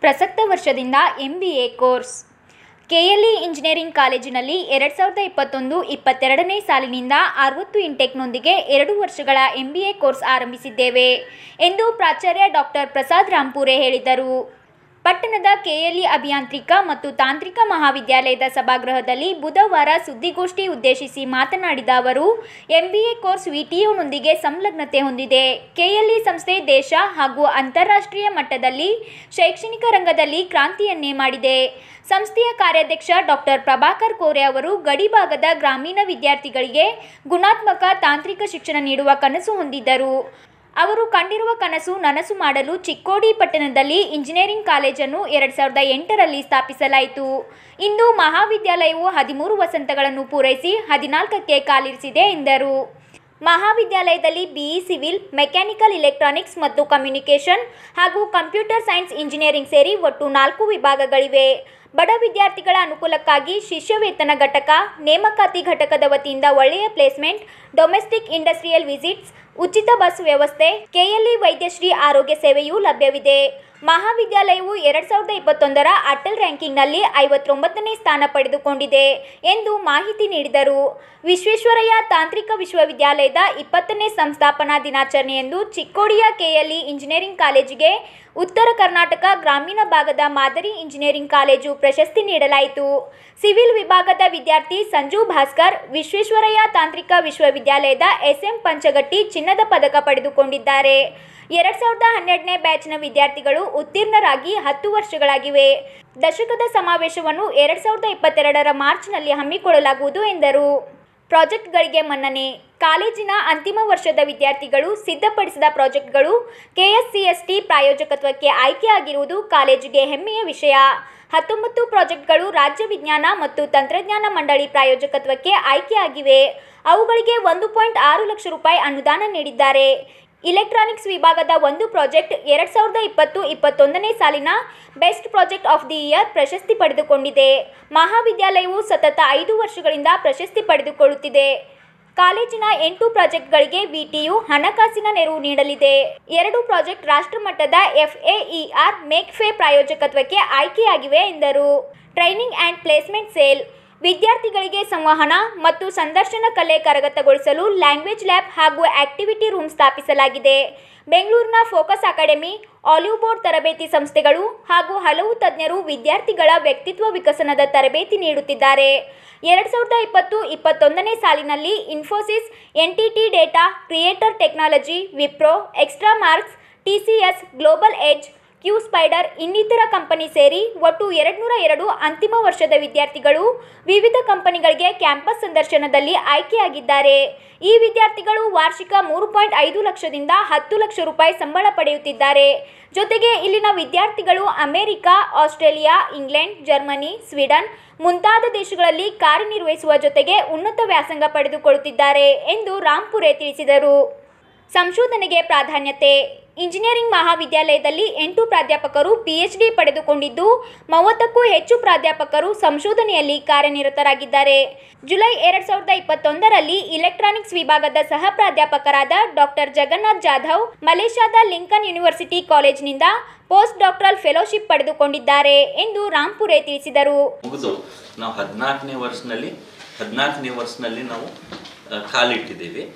ಪ್ರಸಕ್ತ ವರ್ಷದಿಂದ M B A course KLE engineering ಕಾಲೇಜಿನಲ್ಲಿ ಎರಡು ಸಾವಿರದ ಇಪ್ಪತ್ತೊಂದು ಇಪ್ಪತ್ತೆರಡನೇ ಸಾಲಿನಿಂದ ಅರವತ್ತು ಇಂಟೆಕ್ನೊಂದಿಗೆ ಎರಡು ವರ್ಷಗಳ ಎಂ ಬಿ ಎ ಕೋರ್ಸ್ ಆರಂಭಿಸಿದ್ದೇವೆ ಎಂದು ಪ್ರಾಚಾರ್ಯ ಡಾಕ್ಟರ್ ಪ್ರಸಾದ್ ರಾಂಪುರೆ ಹೇಳಿದರು ಪಟ್ಟಣದ ಕೆಎಲ್ಇ ಅಭಿಯಾಂತ್ರಿಕ ಮತ್ತು ತಾಂತ್ರಿಕ ಮಹಾವಿದ್ಯಾಲಯದ ಸಭಾಗೃಹದಲ್ಲಿ ಬುಧವಾರ ಸುದ್ದಿಗೋಷ್ಠಿ ಉದ್ದೇಶಿಸಿ ಮಾತನಾಡಿದ ಅವರು ಎಂಬಿಎ ಕೋರ್ಸ್ ವಿಟಿಯುನೊಂದಿಗೆ ಸಂಲಗ್ನತೆ ಹೊಂದಿದೆ ಕೆಎಲ್ಇ ಸಂಸ್ಥೆ ದೇಶ ಹಾಗೂ ಅಂತಾರಾಷ್ಟ್ರೀಯ ಮಟ್ಟದಲ್ಲಿ ಶೈಕ್ಷಣಿಕ ರಂಗದಲ್ಲಿ ಕ್ರಾಂತಿಯನ್ನೇ ಮಾಡಿದೆ ಸಂಸ್ಥೆಯ ಕಾರ್ಯಾಧ್ಯಕ್ಷ ಡಾಕ್ಟರ್ ಪ್ರಭಾಕರ್ ಕೋರೆ ಅವರು ಗಡಿಭಾಗದ ಗ್ರಾಮೀಣ ವಿದ್ಯಾರ್ಥಿಗಳಿಗೆ ಗುಣಾತ್ಮಕ ತಾಂತ್ರಿಕ ಶಿಕ್ಷಣ ನೀಡುವ ಕನಸು ಹೊಂದಿದ್ದರು ಅವರು ಕಂಡಿರುವ ಕನಸು ನನಸು ಮಾಡಲು ಚಿಕ್ಕೋಡಿ ಪಟ್ಟಣದಲ್ಲಿ ಇಂಜಿನಿಯರಿಂಗ್ ಕಾಲೇಜನ್ನು ಎರಡು ಸಾವಿರದ ಎಂಟರಲ್ಲಿ ಸ್ಥಾಪಿಸಲಾಯಿತು ಇಂದು ಮಹಾವಿದ್ಯಾಲಯವು ಹದಿಮೂರು ವಸಂತಗಳನ್ನು ಪೂರೈಸಿ ಹದಿನಾಲ್ಕಕ್ಕೆ ಕಾಲಿರಿಸಿದೆ ಎಂದರು ಮಹಾವಿದ್ಯಾಲಯದಲ್ಲಿ ಬಿಇ ಸಿವಿಲ್ ಮೆಕ್ಯಾನಿಕಲ್ ಇಲೆಕ್ಟ್ರಾನಿಕ್ಸ್ ಮತ್ತು ಕಮ್ಯುನಿಕೇಷನ್ ಹಾಗೂ ಕಂಪ್ಯೂಟರ್ ಸೈನ್ಸ್ ಇಂಜಿನಿಯರಿಂಗ್ ಸೇರಿ ಒಟ್ಟು ನಾಲ್ಕು ವಿಭಾಗಗಳಿವೆ ಬಡ ವಿದ್ಯಾರ್ಥಿಗಳ ಅನುಕೂಲಕ್ಕಾಗಿ ಶಿಷ್ಯ ವೇತನ ಘಟಕ ನೇಮಕಾತಿ ಘಟಕದ ವತಿಯಿಂದ ಒಳ್ಳೆಯ ಪ್ಲೇಸ್ಮೆಂಟ್ ಡೊಮೆಸ್ಟಿಕ್ ಇಂಡಸ್ಟ್ರಿಯಲ್ ವಿಸಿಟ್ಸ್ ಉಚಿತ ಬಸ್ ವ್ಯವಸ್ಥೆ ಕೆಎಲ್ಇ ವೈದ್ಯಶ್ರೀ ಆರೋಗ್ಯ ಸೇವೆಯೂ ಲಭ್ಯವಿದೆ ಮಹಾವಿದ್ಯಾಲಯವು ಎರಡು ಸಾವಿರದ ಇಪ್ಪತ್ತೊಂದರ ಅಟಲ್ ರ್ಯಾಂಕಿಂಗ್ನಲ್ಲಿ ಐವತ್ತೊಂಬತ್ತನೇ ಸ್ಥಾನ ಪಡೆದುಕೊಂಡಿದೆ ಎಂದು ಮಾಹಿತಿ ನೀಡಿದರು ವಿಶ್ವೇಶ್ವರಯ್ಯ ತಾಂತ್ರಿಕ ವಿಶ್ವವಿದ್ಯಾಲಯದ ಇಪ್ಪತ್ತನೇ ಸಂಸ್ಥಾಪನಾ ದಿನಾಚರಣೆಯಂದು ಚಿಕ್ಕೋಡಿಯ ಕೆಎಲ್ಇ ಇಂಜಿನಿಯರಿಂಗ್ ಕಾಲೇಜಿಗೆ ಉತ್ತರ ಕರ್ನಾಟಕ ಗ್ರಾಮೀಣ ಭಾಗದ ಮಾದರಿ ಇಂಜಿನಿಯರಿಂಗ್ ಕಾಲೇಜು ಪ್ರಶಸ್ತಿ ನೀಡಲಾಯಿತು ಸಿವಿಲ್ ವಿಭಾಗದ ವಿದ್ಯಾರ್ಥಿ ಸಂಜು ಭಾಸ್ಕರ್ ವಿಶ್ವೇಶ್ವರಯ್ಯ ತಾಂತ್ರಿಕ ವಿಶ್ವವಿದ್ಯಾಲಯದ ಎಸ್ಎಂ ಪಂಚಗಟ್ಟಿ ಚಿನ್ನದ ಪದಕ ಪಡೆದುಕೊಂಡಿದ್ದಾರೆ ಎರಡು ಸಾವಿರದ ಹನ್ನೆರಡನೇ ಬ್ಯಾಚ್ನ ವಿದ್ಯಾರ್ಥಿಗಳು ಉತ್ತೀರ್ಣರಾಗಿ ಹತ್ತು ವರ್ಷಗಳಾಗಿವೆ ದಶಕದ ಸಮಾವೇಶವನ್ನು ಎರಡು ಸಾವಿರದ ಇಪ್ಪತ್ತೆರಡರ ಮಾರ್ಚ್ನಲ್ಲಿ ಹಮ್ಮಿಕೊಳ್ಳಲಾಗುವುದು ಎಂದರು ಪ್ರಾಜೆಕ್ಟ್ಗಳಿಗೆ ಮನ್ನಣೆ ಕಾಲೇಜಿನ ಅಂತಿಮ ವರ್ಷದ ವಿದ್ಯಾರ್ಥಿಗಳು ಸಿದ್ಧಪಡಿಸಿದ ಪ್ರಾಜೆಕ್ಟ್ಗಳು ಕೆಎಸ್ಸಿಎಸ್ಟಿ ಪ್ರಾಯೋಜಕತ್ವಕ್ಕೆ ಆಯ್ಕೆಯಾಗಿರುವುದು ಕಾಲೇಜಿಗೆ ಹೆಮ್ಮೆಯ ವಿಷಯ ಹತ್ತೊಂಬತ್ತು ಪ್ರಾಜೆಕ್ಟ್ಗಳು ರಾಜ್ಯ ವಿಜ್ಞಾನ ಮತ್ತು ತಂತ್ರಜ್ಞಾನ ಮಂಡಳಿ ಪ್ರಾಯೋಜಕತ್ವಕ್ಕೆ ಆಯ್ಕೆಯಾಗಿವೆ ಅವುಗಳಿಗೆ ಒಂದು ಪಾಯಿಂಟ್ ಆರು ಲಕ್ಷ ರೂಪಾಯಿ ಅನುದಾನ ನೀಡಿದ್ದಾರೆ ಇಲೆಕ್ಟ್ರಾನಿಕ್ಸ್ ವಿಭಾಗದ ಒಂದು ಪ್ರಾಜೆಕ್ಟ್ ಎರಡು ಸಾವಿರದ ಇಪ್ಪತ್ತು ಇಪ್ಪತ್ತೊಂದನೇ ಸಾಲಿನ best project of the year ಪ್ರಶಸ್ತಿ ಪಡೆದುಕೊಂಡಿದೆ ಮಹಾವಿದ್ಯಾಲಯವು ಸತತ ಐದು ವರ್ಷಗಳಿಂದ ಪ್ರಶಸ್ತಿ ಪಡೆದುಕೊಳ್ಳುತ್ತಿದೆ ಕಾಲೇಜಿನ ಎಂಟು ಪ್ರಾಜೆಕ್ಟ್ಗಳಿಗೆ ವಿಟಿಯು ಹಣಕಾಸಿನ ನೆರವು ನೀಡಲಿದೆ ಎರಡು ಪ್ರಾಜೆಕ್ಟ್ ರಾಷ್ಟ್ರಮಟ್ಟದ ಎಫ್ಎಇಆರ್ ಮೇಕ್ಫೆ ಪ್ರಾಯೋಜಕತ್ವಕ್ಕೆ ಆಯ್ಕೆಯಾಗಿವೆ ಎಂದರು ಟ್ರೈನಿಂಗ್ ಆ್ಯಂಡ್ ಪ್ಲೇಸ್ಮೆಂಟ್ ಸೇಲ್ ವಿದ್ಯಾರ್ಥಿಗಳಿಗೆ ಸಂವಹನ ಮತ್ತು ಸಂದರ್ಶನ ಕಲೆ ಕರಗತಗೊಳಿಸಲು ಲ್ಯಾಂಗ್ವೇಜ್ ಲ್ಯಾಬ್ ಹಾಗೂ ಆಕ್ಟಿವಿಟಿ ರೂಮ್ ಸ್ಥಾಪಿಸಲಾಗಿದೆ ಬೆಂಗಳೂರಿನ ಫೋಕಸ್ ಅಕಾಡೆಮಿ ಆಲಿವ್ ಬೋರ್ಡ್ ತರಬೇತಿ ಸಂಸ್ಥೆಗಳು ಹಾಗೂ ಹಲವು ತಜ್ಞರು ವಿದ್ಯಾರ್ಥಿಗಳ ವ್ಯಕ್ತಿತ್ವ ವಿಕಸನದ ತರಬೇತಿ ನೀಡುತ್ತಿದ್ದಾರೆ ಎರಡು ಸಾವಿರದ ಇಪ್ಪತ್ತು ಇಪ್ಪತ್ತೊಂದನೇ ಸಾಲಿನಲ್ಲಿ Infosys NTT Data creator technology Wipro Extramarks TCS Global Edge QSpiders ಇನ್ನಿತರ ಕಂಪನಿ ಸೇರಿ ಒಟ್ಟು ಎರಡುನೂರ ಎರಡು ಅಂತಿಮ ವರ್ಷದ ವಿದ್ಯಾರ್ಥಿಗಳು ವಿವಿಧ ಕಂಪನಿಗಳಿಗೆ ಕ್ಯಾಂಪಸ್ ಸಂದರ್ಶನದಲ್ಲಿ ಆಯ್ಕೆಯಾಗಿದ್ದಾರೆ ಈ ವಿದ್ಯಾರ್ಥಿಗಳು ವಾರ್ಷಿಕ ಮೂರು ಪಾಯಿಂಟ್ ಐದು ಲಕ್ಷದಿಂದ ಹತ್ತು ಲಕ್ಷ ರೂಪಾಯಿ ಸಂಬಳ ಪಡೆಯುತ್ತಿದ್ದಾರೆ ಜೊತೆಗೆ ಇಲ್ಲಿನ ವಿದ್ಯಾರ್ಥಿಗಳು America Australia England Germany Sweden ಮುಂತಾದ ದೇಶಗಳಲ್ಲಿ ಕಾರ್ಯನಿರ್ವಹಿಸುವ ಜೊತೆಗೆ ಉನ್ನತ ವ್ಯಾಸಂಗ ಪಡೆದುಕೊಳ್ಳುತ್ತಿದ್ದಾರೆ ಎಂದು ರಾಂಪುರೆ ತಿಳಿಸಿದರು ಸಂಶೋಧನೆಗೆ ಪ್ರಾಧಾನ್ಯತೆ ಇಂಜಿನಿಯರಿಂಗ್ ಮಹಾವಿದ್ಯಾಲಯದಲ್ಲಿ ಎಂಟು ಪ್ರಾಧ್ಯಾಪಕರು ಪಿಎಚ್ಡಿ ಪಡೆದುಕೊಂಡಿದ್ದು ಮೂವತ್ತಕ್ಕೂ ಹೆಚ್ಚು ಪ್ರಾಧ್ಯಾಪಕರು ಸಂಶೋಧನೆಯಲ್ಲಿ ಕಾರ್ಯನಿರತರಾಗಿದ್ದಾರೆ ಜುಲೈ ಎರಡು ಸಾವಿರದ ಇಪ್ಪತ್ತೊಂದರಲ್ಲಿ ಇಲೆಕ್ಟ್ರಾನಿಕ್ಸ್ ವಿಭಾಗದ ಸಹ ಪ್ರಾಧ್ಯಾಪಕರಾದ ಡಾಕ್ಟರ್ ಜಗನ್ನಾಥ್ ಜಾಧವ್ ಮಲೇಷ್ಯಾದ ಲಿಂಕನ್ ಯೂನಿವರ್ಸಿಟಿ ಕಾಲೇಜಿನಿಂದ ಪೋಸ್ಟ್ ಡಾಕ್ಟರಲ್ ಫೆಲೋಶಿಪ್ ಪಡೆದುಕೊಂಡಿದ್ದಾರೆ ಎಂದು ರಾಂಪುರೆ ತಿಳಿಸಿದರು ಮುಗಿದು ನಾವು ಹದಿನಾಲ್ಕನೇ ವರ್ಷನಲ್ಲಿ ಹದಿನಾಲ್ಕನೇ ವರ್ಷನಲ್ಲಿ ನಾವು ಆ, ಕಾಲಿಟ್ಟಿದ್ದೀವಿ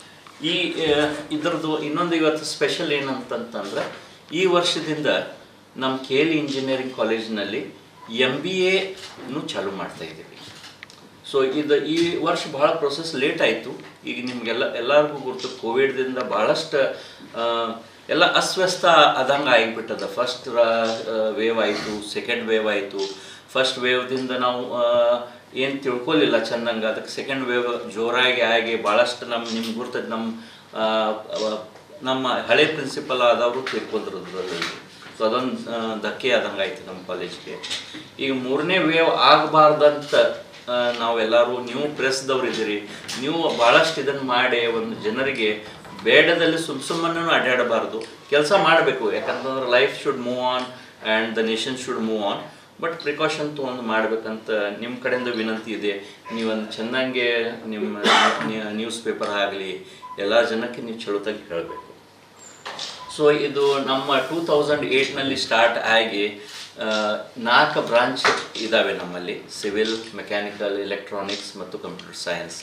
ಈ ಆ, ಇದ್ರದ್ದು ಇನ್ನೊಂದು ಇವತ್ತು ಸ್ಪೆಷಲ್ ಏನಂತಂತಂದ್ರೆ ಈ ವರ್ಷದಿಂದ ನಮ್ಮ ಕೆ ಎಲ್ ಇಂಜಿನಿಯರಿಂಗ್ ಕಾಲೇಜಿನಲ್ಲಿ ಎಮ್ ಬಿ ಎನು ಚಾಲೂ ಮಾಡ್ತಾ ಇದ್ದೀವಿ ಸೊ ಇದು ಈ ವರ್ಷ ಭಾಳ ಪ್ರೊಸೆಸ್ ಲೇಟ್ ಆಯಿತು ಈಗ ನಿಮಗೆಲ್ಲ ಎಲ್ಲರಿಗೂ ಗುರ್ತು ಕೋವಿಡ್ದಿಂದ ಭಾಳಷ್ಟು ಆ, ಎಲ್ಲ ಅಸ್ವಸ್ಥ ಆದಂಗೆ ಆಗಿಬಿಟ್ಟದ ಫಸ್ಟ್ ವೇವ್ ಆಯಿತು ಸೆಕೆಂಡ್ ವೇವ್ ಆಯಿತು ಫಸ್ಟ್ ವೇವ್ದಿಂದ ನಾವು ಏನು ತಿಳ್ಕೊಲಿಲ್ಲ ಚೆನ್ನಂಗೆ ಅದಕ್ಕೆ ಸೆಕೆಂಡ್ ವೇವ್ ಜೋರಾಗಿ ಆಗಿ ಭಾಳಷ್ಟು ನಮ್ಮ ನಿಮ್ಗೆ ಗುರ್ತದ ನಮ್ಮ ಆ, ಅವ- ನಮ್ಮ ಹಳೆ ಪ್ರಿನ್ಸಿಪಲ್ ಆದವರು ತಿಳ್ಕೊಂಡ್ರು ಅದರಲ್ಲಿ ಸೊ ಅದೊಂದು ಧಕ್ಕೆ ಆದಂಗೆ ಆಯ್ತು ನಮ್ಮ ಕಾಲೇಜ್ಗೆ ಈಗ ಮೂರನೇ ವೇವ್ ಆಗಬಾರ್ದಂತ ನಾವೆಲ್ಲರೂ ನೀವು ಪ್ರೆಸ್ದವ್ರು ಇದ್ದೀರಿ ನೀವು ಭಾಳಷ್ಟು ಇದನ್ನು ಮಾಡಿ ಒಂದು ಜನರಿಗೆ ಬೇಡದಲ್ಲಿ ಸುಮ್ ಸುಮ್ಮನೆ ಅಡ್ಡಾಡಬಾರ್ದು ಕೆಲಸ ಮಾಡಬೇಕು ಯಾಕಂತಂದ್ರೆ life should move on and the nation should move on but precaution ತೊಗೊಂಡು ಮಾಡ್ಬೇಕಂತ ನಿಮ್ಮ ಕಡೆಯಿಂದ ವಿನಂತಿ ಇದೆ ನೀವೊಂದು ಚೆನ್ನಾಗೆ ನಿಮ್ಮ ನ್ಯೂಸ್ ಪೇಪರ್ ಆಗಲಿ ಎಲ್ಲ ಜನಕ್ಕೆ ನೀವು ಚಲೋತಾಗಿ ಹೇಳಬೇಕು ಸೊ ಇದು ನಮ್ಮ ಟೂ ತೌಸಂಡ್ ಏಯ್ಟ್ನಲ್ಲಿ ಸ್ಟಾರ್ಟ್ ಆಗಿ ಆ, ನಾಲ್ಕು ಬ್ರಾಂಚ್ ಇದ್ದಾವೆ ನಮ್ಮಲ್ಲಿ ಸಿವಿಲ್ ಮೆಕ್ಯಾನಿಕಲ್ ಎಲೆಕ್ಟ್ರಾನಿಕ್ಸ್ ಮತ್ತು ಕಂಪ್ಯೂಟರ್ ಸೈನ್ಸ್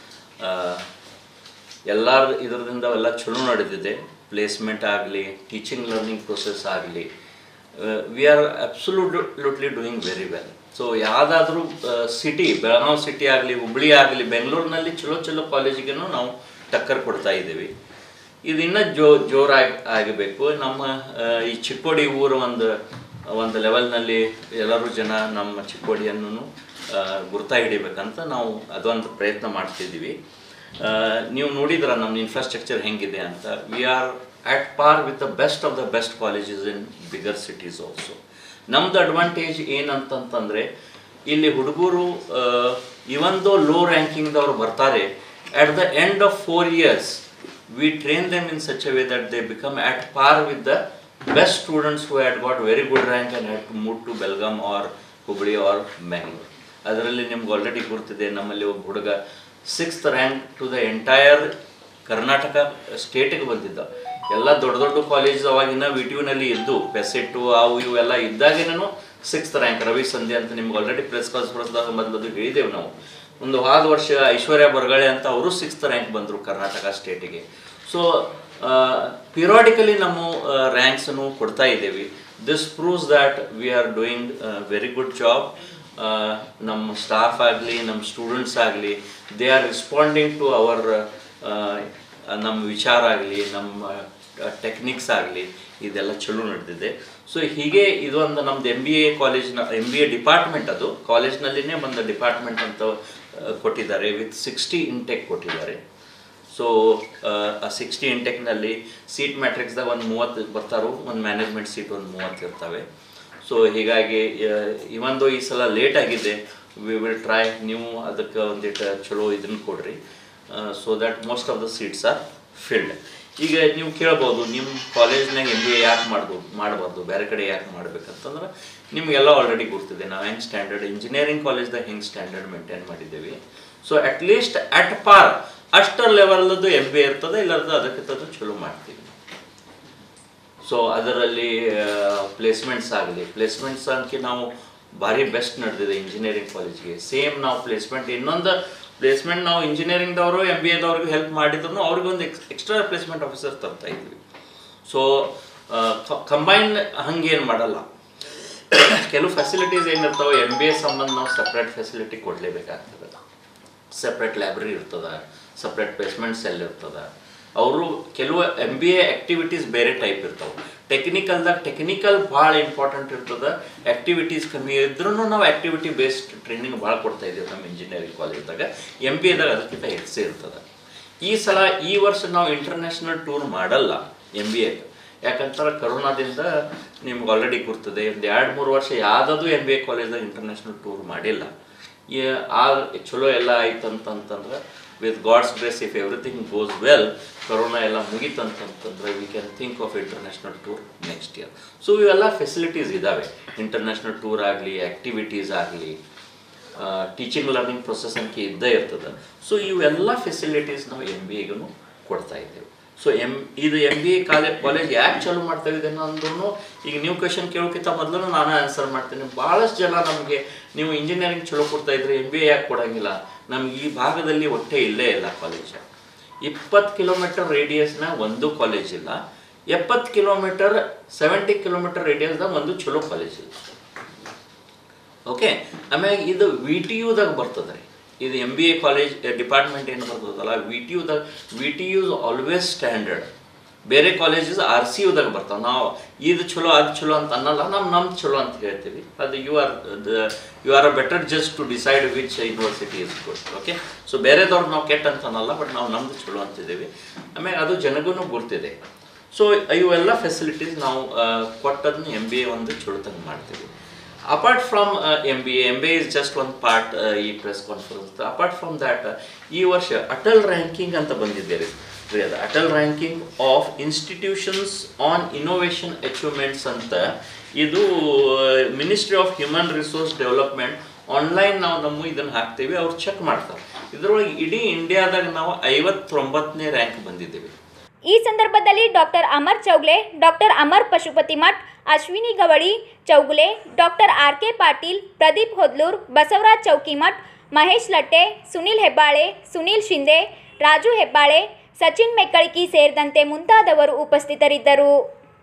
ಎಲ್ಲ ಇದರಿಂದ ಎಲ್ಲ ಚಲೋ ನಡೆದಿದೆ ಪ್ಲೇಸ್ಮೆಂಟ್ ಆಗಲಿ ಟೀಚಿಂಗ್ ಲರ್ನಿಂಗ್ ಪ್ರೊಸೆಸ್ ಆಗಲಿ we are absolutely doing very well so ಯಾವುದಾದ್ರೂ ಸಿಟಿ ಬೆಳಗಾವಿ ಸಿಟಿ ಆಗಲಿ ಹುಬ್ಳಿ ಆಗಲಿ ಬೆಂಗಳೂರಿನಲ್ಲಿ ಚಲೋ ಚಲೋ ಕಾಲೇಜಿಗೂ ನಾವು ಟಕ್ಕರ್ ಕೊಡ್ತಾ ಇದ್ದೀವಿ ಇದು ಇನ್ನೂ ಜೋ ಜೋರಾಗಿ ಆಗಬೇಕು ನಮ್ಮ ಆ, ಈ ಚಿಕ್ಕೋಡಿ ಊರು ಒಂದು ಒಂದು ಲೆವೆಲ್ನಲ್ಲಿ ಎಲ್ಲರೂ ಜನ ನಮ್ಮ ಚಿಕ್ಕೋಡಿಯನ್ನು ಗುರ್ತ ಹಿಡಿಬೇಕಂತ ನಾವು ಅದೊಂದು ಪ್ರಯತ್ನ ಮಾಡ್ತಿದ್ದೀವಿ ಆ, ನೀವು ನೋಡಿದ್ರ ನಮ್ಮ ಇನ್ಫ್ರಾಸ್ಟ್ರಕ್ಚರ್ ಹೆಂಗಿದೆ ಅಂತ V are at par with the best of the best colleges in bigger cities also ನಮ್ದು ಅಡ್ವಾಂಟೇಜ್ ಏನಂತಂತಂದರೆ ಇಲ್ಲಿ ಹುಡುಗರು ಇವನ್ ದೋ ಲೋ ರ್ಯಾಂಕಿಂಗ್ದವ್ರು ಬರ್ತಾರೆ at the end of four years we train them in such a way that they become at par with the best students who had got very good rank and had to move to Belgaum or Hubli or Bangalore. ಅದರಲ್ಲಿ ನಿಮ್ಗೆ already ಗುರ್ತಿದೆ ನಮ್ಮಲ್ಲಿ ಒಬ್ಬ ಹುಡುಗ sixth rank to the entire Karnataka ಸ್ಟೇಟಿಗೆ ಬಂದಿದ್ದ ಎಲ್ಲ ದೊಡ್ಡ ದೊಡ್ಡ ಕಾಲೇಜ್ ಅವಾಗಿನ ವಿ ಟಿ ಯುನಲ್ಲಿ ಇದ್ದು ಪೆಸೆಟ್ಟು ಅವು ಇವು ಎಲ್ಲ ಇದ್ದಾಗೇನೂ ಸಿಕ್ಸ್ತ್ ರ್ಯಾಂಕ್ ರವಿ ಸಂಧ್ಯಾ ಅಂತ ನಿಮ್ಗೆ ಆಲ್ರೆಡಿ ಪ್ರೆಸ್ ಕಾನ್ಫರೆನ್ಸ್ದಾಗ ಮೊದಲು ಹೇಳಿದೆವು ನಾವು ಒಂದು ಹೋದ ವರ್ಷ ಐಶ್ವರ್ಯ ಬರ್ಗಳೆ ಅಂತ ಅವರು ಸಿಕ್ಸ್ತ್ ರ್ಯಾಂಕ್ ಬಂದರು ಕರ್ನಾಟಕ ಸ್ಟೇಟಿಗೆ ಸೊ ಪಿರಿಯಾಡಿಕಲಿ ನಮ್ಮ ರ್ಯಾಂಕ್ಸನ್ನು ಕೊಡ್ತಾ ಇದ್ದೇವೆ this proves that we are doing very good job ನಮ್ಮ ಸ್ಟಾಫ್ ಆಗಲಿ ನಮ್ಮ ಸ್ಟೂಡೆಂಟ್ಸ್ ಆಗಲಿ they are responding to our ನಮ್ಮ ವಿಚಾರ ಆಗಲಿ ನಮ್ಮ ಟೆಕ್ನಿಕ್ಸ್ ಆಗಲಿ ಇದೆಲ್ಲ ಚಲೋ ನಡೆದಿದೆ ಸೊ ಹೀಗೆ ಇದೊಂದು ನಮ್ದು ಎಮ್ ಬಿ ಎ ಕಾಲೇಜ್ನ ಎಮ್ ಬಿ ಎ ಡಿಪಾರ್ಟ್ಮೆಂಟ್ ಅದು ಕಾಲೇಜ್ನಲ್ಲಿನೇ ಒಂದು ಡಿಪಾರ್ಟ್ಮೆಂಟ್ ಅಂತ ಆ, ಕೊಟ್ಟಿದ್ದಾರೆ ವಿತ್ ಸಿಕ್ಸ್ಟಿ ಇಂಟೆಕ್ ಕೊಟ್ಟಿದ್ದಾರೆ ಸೊ ಆ ಸಿಕ್ಸ್ಟಿ ಇಂಟೆಕ್ನಲ್ಲಿ ಸೀಟ್ ಮ್ಯಾಟ್ರಿಕ್ಸ್ದಾಗ ಒಂದು ಮೂವತ್ತು ಬರ್ತಾರೋ ಒಂದು ಮ್ಯಾನೇಜ್ಮೆಂಟ್ ಸೀಟ್ ಒಂದು ಮೂವತ್ತು ಇರ್ತವೆ ಸೊ ಹೀಗಾಗಿ ಇವೊಂದು ಈ ಸಲ ಲೇಟ್ ಆಗಿದೆ ವಿ ವಿಲ್ ಟ್ರೈ ನೀವು ಅದಕ್ಕೆ ಒಂದಿಟ್ಟು ಚಲೋ ಇದನ್ನು ಕೊಡ್ರಿ so that most of the seats are filled ಈಗ ನೀವು ಕೇಳ್ಬೋದು ನಿಮ್ಮ ಕಾಲೇಜ್ನಾಗ ಎಮ್ ಬಿ ಎ ಯಾಕೆ ಮಾಡ್ಬೋದು ಮಾಡಬಾರ್ದು ಬೇರೆ ಕಡೆ ಯಾಕೆ ಮಾಡ್ಬೇಕಂತಂದ್ರೆ ನಿಮಗೆಲ್ಲ ಆಲ್ರೆಡಿ ಗೊತ್ತಿದೆ ನಾವು ಹೆಂಗೆ ಸ್ಟ್ಯಾಂಡರ್ಡ್ ಇಂಜಿನಿಯರಿಂಗ್ ಕಾಲೇಜ್ದಾಗ ಹೆಂಗೆ ಸ್ಟ್ಯಾಂಡರ್ಡ್ ಮೇಂಟೈನ್ ಮಾಡಿದ್ದೀವಿ ಸೊ ಅಟ್ಲೀಸ್ಟ್ ಅಟ್ ಪಾರ್ ಅಷ್ಟರ ಲೆವೆಲ್ದು ಎಮ್ ಬಿ ಎ ಇರ್ತದೆ ಇಲ್ಲದ ಅದಕ್ಕಿಂತ ಚಲೋ ಮಾಡ್ತೀವಿ ಸೊ ಅದರಲ್ಲಿ ಪ್ಲೇಸ್ಮೆಂಟ್ಸ್ ಆಗಲಿ ಪ್ಲೇಸ್ಮೆಂಟ್ಸ್ ಅಂಕಿ ನಾವು ಭಾರಿ ಬೆಸ್ಟ್ ನಡೆದಿದೆ ಇಂಜಿನಿಯರಿಂಗ್ ಕಾಲೇಜ್ಗೆ ಸೇಮ್ ನಾವು ಪ್ಲೇಸ್ಮೆಂಟ್ ಇನ್ನೊಂದು ಪ್ಲೇಸ್ಮೆಂಟ್ ನಾವು ಇಂಜಿನಿಯರಿಂಗ್ದವರು ಎಮ್ ಬಿ ಎದವ್ರಿಗೆ ಹೆಲ್ಪ್ ಮಾಡಿದ್ರು ಅವ್ರಿಗೆ ಒಂದು ಎಕ್ಸ್ ಎಕ್ಸ್ಟ್ರಾ ಪ್ಲೇಸ್ಮೆಂಟ್ ಆಫೀಸರ್ ತರ್ತಾ ಇದ್ವಿ ಸೊ ಕಂಬೈನ್ ಹಂಗೇನು ಮಾಡಲ್ಲ ಕೆಲವು ಫೆಸಿಲಿಟೀಸ್ ಏನಿರ್ತಾವೆ ಎಮ್ ಬಿ ಎ ಸಂಬಂಧ ನಾವು ಸಪ್ರೇಟ್ ಫೆಸಿಲಿಟಿ ಕೊಡಲೇಬೇಕಾಗ್ತದೆ ಸಪ್ರೇಟ್ ಲೈಬ್ರರಿ ಇರ್ತದ ಸಪ್ರೇಟ್ ಪ್ಲೇಸ್ಮೆಂಟ್ ಸೆಲ್ ಇರ್ತದ ಅವರು ಕೆಲವು ಎಮ್ ಬಿ ಎ ಆ್ಯಕ್ಟಿವಿಟೀಸ್ ಬೇರೆ ಟೈಪ್ ಇರ್ತಾವೆ ಟೆಕ್ನಿಕಲ್ದಾಗ ಟೆಕ್ನಿಕಲ್ ಭಾಳ ಇಂಪಾರ್ಟೆಂಟ್ ಇರ್ತದೆ ಆ್ಯಕ್ಟಿವಿಟೀಸ್ ಕಮ್ಮಿ ಇದ್ರೂ ನಾವು ಆ್ಯಕ್ಟಿವಿಟಿ ಬೇಸ್ಡ್ ಟ್ರೈನಿಂಗ್ ಭಾಳ ಕೊಡ್ತಾ ಇದ್ದೀವಿ ನಮ್ಮ ಇಂಜಿನಿಯರಿಂಗ್ ಕಾಲೇಜ್ದಾಗ ಎಮ್ ಬಿ ಎದಾಗ ಅದಕ್ಕಿಂತ ಹೆಚ್ಚೇ ಇರ್ತದೆ ಈ ಸಲ ಈ ವರ್ಷ ನಾವು ಇಂಟರ್ನ್ಯಾಷನಲ್ ಟೂರ್ ಮಾಡಲ್ಲ ಎಮ್ ಬಿ ಎಗೆ ಯಾಕಂತಾರೆ ಕರೋನಾದಿಂದ ನಿಮ್ಗೆ ಆಲ್ರೆಡಿ ಗುರ್ತದೆ ಒಂದು ಎರಡು ಮೂರು ವರ್ಷ ಯಾವುದಾದ್ರು ಎಮ್ ಬಿ ಎ ಕಾಲೇಜ್ದಾಗ ಇಂಟರ್ನ್ಯಾಷನಲ್ ಟೂರ್ ಮಾಡಿಲ್ಲ ಈ ಆ ಚಲೋ ಎಲ್ಲ ಆಯ್ತು ಅಂತಂತಂದ್ರೆ with God's grace if everything goes well corona ಎಲ್ಲ ಮುಗೀತಂತಂತಂದ್ರೆ we can think of international tour next year so ಇವೆಲ್ಲ ಫೆಸಿಲಿಟೀಸ್ ಇದ್ದಾವೆ ಇಂಟರ್ನ್ಯಾಷನಲ್ ಟೂರ್ ಆಗಲಿ ಆ್ಯಕ್ಟಿವಿಟೀಸ್ ಆಗಲಿ ಟೀಚಿಂಗ್ ಲರ್ನಿಂಗ್ ಪ್ರೊಸೆಸ್ ಅಂಕೆ ಇದ್ದೇ ಇರ್ತದೆ ಸೊ ಇವೆಲ್ಲ ಫೆಸಿಲಿಟೀಸ್ ನಾವು ಎಮ್ ಬಿ ಎಗೂ ಕೊಡ್ತಾ ಇದ್ದೇವೆ ಸೊ ಎಮ್ ಇದು M B A college college ಯಾಕೆ ಚಾಲೂ ಮಾಡ್ತಾ ಇದ್ದೇನೆ ಅಂದ್ರೂ ಈಗ ನೀವು ಕ್ವೆಶನ್ ಕೇಳೋಕ್ಕಿಂತ ಮೊದಲು ನಾನು ಆನ್ಸರ್ ಮಾಡ್ತೀನಿ ಭಾಳಷ್ಟು ಜನ ನಮಗೆ ನೀವು ಇಂಜಿನಿಯರಿಂಗ್ ಚಲೋ ಕೊಡ್ತಾ ಇದ್ರಿ ಎಮ್ ಬಿ ಎ ಯಾಕೆ ಕೊಡೋಂಗಿಲ್ಲ ನಮ್ಗೆ ಈ ಭಾಗದಲ್ಲಿ ಒಟ್ಟೆ ಇಲ್ಲೇ ಇಲ್ಲ ಕಾಲೇಜ್ ಇಪ್ಪತ್ತು ಕಿಲೋಮೀಟರ್ ರೇಡಿಯಸ್ನ ಒಂದು ಕಾಲೇಜ್ ಇಲ್ಲ ಎಪ್ಪತ್ತು ಕಿಲೋಮೀಟರ್ ಸೆವೆಂಟಿ ಕಿಲೋಮೀಟರ್ ರೇಡಿಯಸ್ದಾಗ ಒಂದು ಚಲೋ ಕಾಲೇಜ್ ಇಲ್ಲ ಓಕೆ ಆಮೇಲೆ ಇದು ವಿ ಟಿ ಯುದಾಗ ಬರ್ತದೆ ರೀ ಇದು M B A college department ಏನು ಬರ್ತದಲ್ಲ ವಿ ಟಿ ಯುದಾಗ V T U's always standard ಬೇರೆ ಕಾಲೇಜಸ್ ಆರ್ ಸಿ ಯುದಾಗ ಬರ್ತಾವೆ ನಾವು ಇದು ಚಲೋ ಅದು ಚಲೋ ಅಂತ ಅನ್ನಲ್ಲ ನಮ್ಮ ನಮ್ದು ಚಲೋ ಅಂತ ಹೇಳ್ತೀವಿ ಅದು you are the you are a better just to decide which university is good okay so ಬೇರೆದವ್ರು ನಾವು ಕೆಟ್ಟ ಅಂತ ಅನ್ನಲ್ಲ ಬಟ್ ನಾವು ನಮ್ದು ಚಲೋ ಅಂತಿದ್ದೀವಿ ಆಮೇಲೆ ಅದು ಜನಗೂ ಗುರ್ತಿದೆ ಸೊ ಇವೆಲ್ಲ ಫೆಸಿಲಿಟೀಸ್ ನಾವು ಕೊಟ್ಟದನ್ನ ಎಮ್ ಬಿ ಎ ಒಂದು ಚಲೋತಂಗೆ ಮಾಡ್ತೀವಿ apart from M B A M B A is just ಒಂದು ಪಾರ್ಟ್ ಈ press conference apart from that ಈ ವರ್ಷ ಅಟಲ್ ರ್ಯಾಂಕಿಂಗ್ ಅಂತ ಬಂದಿದೆ ರೀ ರೀ ಅದು Atal ranking of institutions on innovation achievements ಅಂತ ಇದು ministry of human resource development online ನಾವು ನಮ್ಮ ಇದನ್ನು ಹಾಕ್ತೀವಿ ಅವ್ರು ಚೆಕ್ ಮಾಡ್ತಾರೆ ಇದರೊಳಗೆ ಇಡೀ ಇಂಡಿಯಾದಾಗ ನಾವು ಐವತ್ತೊಂಬತ್ತನೇ ರ್ಯಾಂಕ್ ಬಂದಿದ್ದೀವಿ ಈ ಸಂದರ್ಭದಲ್ಲಿ doctor Amar Chougle doctor Amar Pashupati Math Ashwini Gavali Chougule doctor R K Patil Pradeep Hodlur Basavaraj Chowkimath Mahesh Latte Sunil Hebbale Sunil Shinde Raju Hebbale Sachin Mekkaliki ಸೇರಿದಂತೆ ಮುಂತಾದವರು ಉಪಸ್ಥಿತರಿದ್ದರು